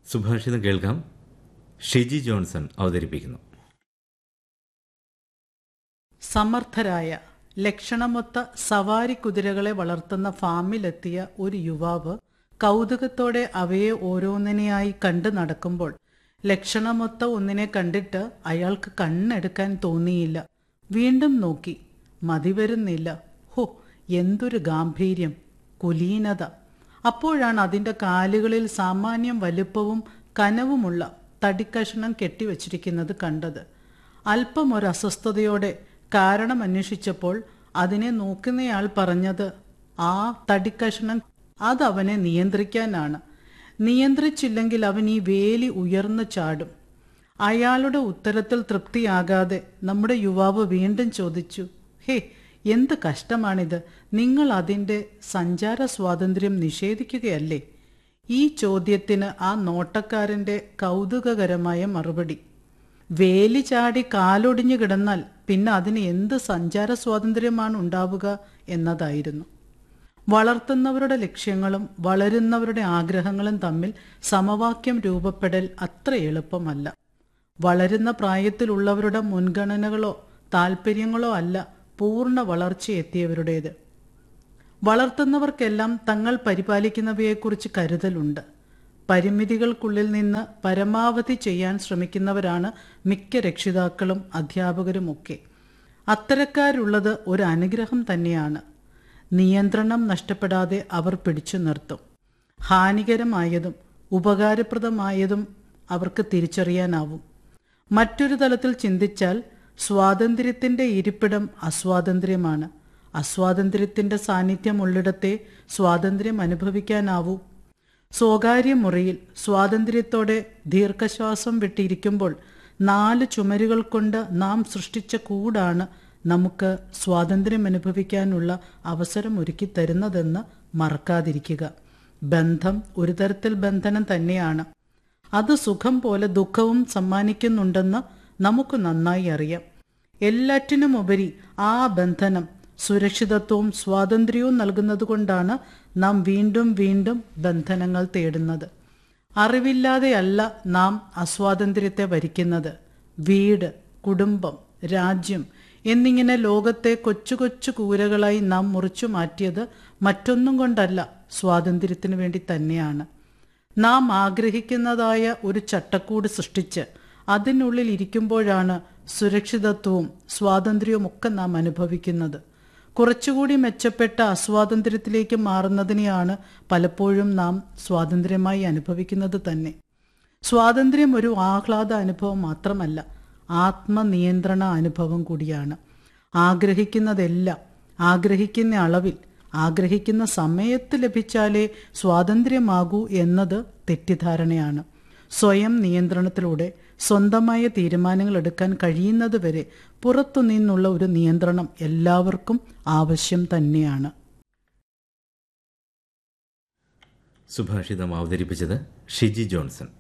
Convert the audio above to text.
സുഭാഷിതം കേൾക്കാം ഷിജി ജോൺസൺ അവതരിപ്പിക്കുന്നു സമർത്ഥരായ ലക്ഷണമൊത്ത സവാരി കുതിരകളെ വളർത്തുന്ന ഫാമിലെത്തിയ ഒരു യുവാവ് കൗതുകത്തോടെ അവയെ ഓരോന്നിനെയായി കണ്ടു നടക്കുമ്പോൾ ലക്ഷണമൊത്ത ഒന്നിനെ കണ്ടിട്ട് അയാൾക്ക് കണ്ണെടുക്കാൻ തോന്നിയില്ല വീണ്ടും നോക്കി മതി വരുന്നില്ല ഹോ എന്തൊരു ഗാംഭീര്യം കുലീനത അപ്പോഴാണ് അതിൻ്റെ കാലുകളിൽ സാമാന്യം വലുപ്പവും കനവുമുള്ള തടിക്കഷണം കെട്ടിവച്ചിരിക്കുന്നത് കണ്ടത് അല്പം ഒരു അസ്വസ്ഥതയോടെ കാരണം അന്വേഷിച്ചപ്പോൾ അതിനെ നോക്കുന്നയാൾ പറഞ്ഞത് ആ തടിക്കഷണം അതവനെ നിയന്ത്രിക്കാനാണ് നിയന്ത്രിച്ചില്ലെങ്കിൽ അവൻ ഈ വേലി ഉയർന്നു ചാടും അയാളുടെ ഉത്തരത്തിൽ തൃപ്തിയാകാതെ നമ്മുടെ യുവാവ് വീണ്ടും ചോദിച്ചു ഹേ എന്ത് കഷ്ടമാണിത് നിങ്ങൾ അതിൻ്റെ സഞ്ചാര സ്വാതന്ത്ര്യം നിഷേധിക്കുകയല്ലേ ഈ ചോദ്യത്തിന് ആ നോട്ടക്കാരൻ്റെ കൗതുകകരമായ മറുപടി വേലി ചാടി കാലൊടിഞ്ഞു കിടന്നാൽ പിന്നെ അതിന് എന്ത് സഞ്ചാര സ്വാതന്ത്ര്യമാണ് ഉണ്ടാവുക എന്നതായിരുന്നു വളർത്തുന്നവരുടെ ലക്ഷ്യങ്ങളും വളരുന്നവരുടെ ആഗ്രഹങ്ങളും തമ്മിൽ സമവാക്യം രൂപപ്പെടൽ അത്ര എളുപ്പമല്ല വളരുന്ന പ്രായത്തിലുള്ളവരുടെ മുൻഗണനകളോ താല്പര്യങ്ങളോ അല്ല പൂർണ്ണ വളർച്ചയെത്തിയവരുടേത് വളർത്തുന്നവർക്കെല്ലാം തങ്ങൾ പരിപാലിക്കുന്നവയെക്കുറിച്ച് കരുതലുണ്ട് പരിമിതികൾക്കുള്ളിൽ നിന്ന് പരമാവധി ചെയ്യാൻ ശ്രമിക്കുന്നവരാണ് മിക്ക രക്ഷിതാക്കളും അധ്യാപകരുമൊക്കെ അത്തരക്കാരുള്ളത് ഒരു അനുഗ്രഹം തന്നെയാണ് നിയന്ത്രണം നഷ്ടപ്പെടാതെ അവർ പിടിച്ചു നിർത്തും ഹാനികരമായതും ഉപകാരപ്രദമായതും അവർക്ക് തിരിച്ചറിയാനാവും മറ്റൊരു തലത്തിൽ ചിന്തിച്ചാൽ സ്വാതന്ത്ര്യത്തിന്റെ ഇരിപ്പിടം അസ്വാതന്ത്ര്യമാണ് അസ്വാതന്ത്ര്യത്തിന്റെ സാന്നിധ്യമുള്ളിടത്തെ സ്വാതന്ത്ര്യം അനുഭവിക്കാനാവൂ സ്വകാര്യ മുറിയിൽ സ്വാതന്ത്ര്യത്തോടെ ദീർഘശ്വാസം വിട്ടിരിക്കുമ്പോൾ നാല് ചുമരുകൾ കൊണ്ട് നാം സൃഷ്ടിച്ച കൂടാണ് നമുക്ക് സ്വാതന്ത്ര്യം അനുഭവിക്കാനുള്ള അവസരം ഒരുക്കി തരുന്നതെന്ന് മറക്കാതിരിക്കുക ബന്ധം ഒരു തരത്തിൽ ബന്ധനം തന്നെയാണ് അത് സുഖം പോലെ ദുഃഖവും സമ്മാനിക്കുന്നുണ്ടെന്ന് നമുക്ക് നന്നായി അറിയാം എല്ലാറ്റിനുമുപരി ആ ബന്ധനം സുരക്ഷിതത്വവും സ്വാതന്ത്ര്യവും നൽകുന്നതുകൊണ്ടാണ് നാം വീണ്ടും വീണ്ടും ബന്ധനങ്ങൾ തേടുന്നത് അറിവില്ലാതെയല്ല നാം അസ്വാതന്ത്ര്യത്തെ വരിക്കുന്നത് വീട് കുടുംബം രാജ്യം എന്നിങ്ങനെ ലോകത്തെ കൊച്ചു കൊച്ചു കൂരകളായി നാം മുറിച്ചു മാറ്റിയത് മറ്റൊന്നും കൊണ്ടല്ല സ്വാതന്ത്ര്യത്തിനു വേണ്ടി തന്നെയാണ് നാം ആഗ്രഹിക്കുന്നതായ ഒരു ചട്ടക്കൂട് സൃഷ്ടിച്ച് അതിനുള്ളിൽ ഇരിക്കുമ്പോഴാണ് സുരക്ഷിതത്വവും സ്വാതന്ത്ര്യവും ഒക്കെ നാം അനുഭവിക്കുന്നത് കുറച്ചുകൂടി മെച്ചപ്പെട്ട അസ്വാതന്ത്ര്യത്തിലേക്ക് മാറുന്നതിനെയാണ് പലപ്പോഴും നാം സ്വാതന്ത്ര്യമായി അനുഭവിക്കുന്നത് തന്നെ സ്വാതന്ത്ര്യം ഒരു ആഹ്ലാദ അനുഭവം മാത്രമല്ല ആത്മനിയന്ത്രണ അനുഭവം കൂടിയാണ് ആഗ്രഹിക്കുന്നതെല്ലാം ആഗ്രഹിക്കുന്ന അളവിൽ ആഗ്രഹിക്കുന്ന സമയത്ത് ലഭിച്ചാലേ സ്വാതന്ത്ര്യമാകൂ എന്നത് തെറ്റിദ്ധാരണയാണ് സ്വയം നിയന്ത്രണത്തിലൂടെ സ്വന്തമായ തീരുമാനങ്ങൾ എടുക്കാൻ കഴിയുന്നതുവരെ പുറത്തു നിന്നുള്ള ഒരു നിയന്ത്രണം എല്ലാവർക്കും ആവശ്യം തന്നെയാണ് സുഭാഷിതം അവതരിപ്പിച്ചത് ഷിജി ജോൺസൺ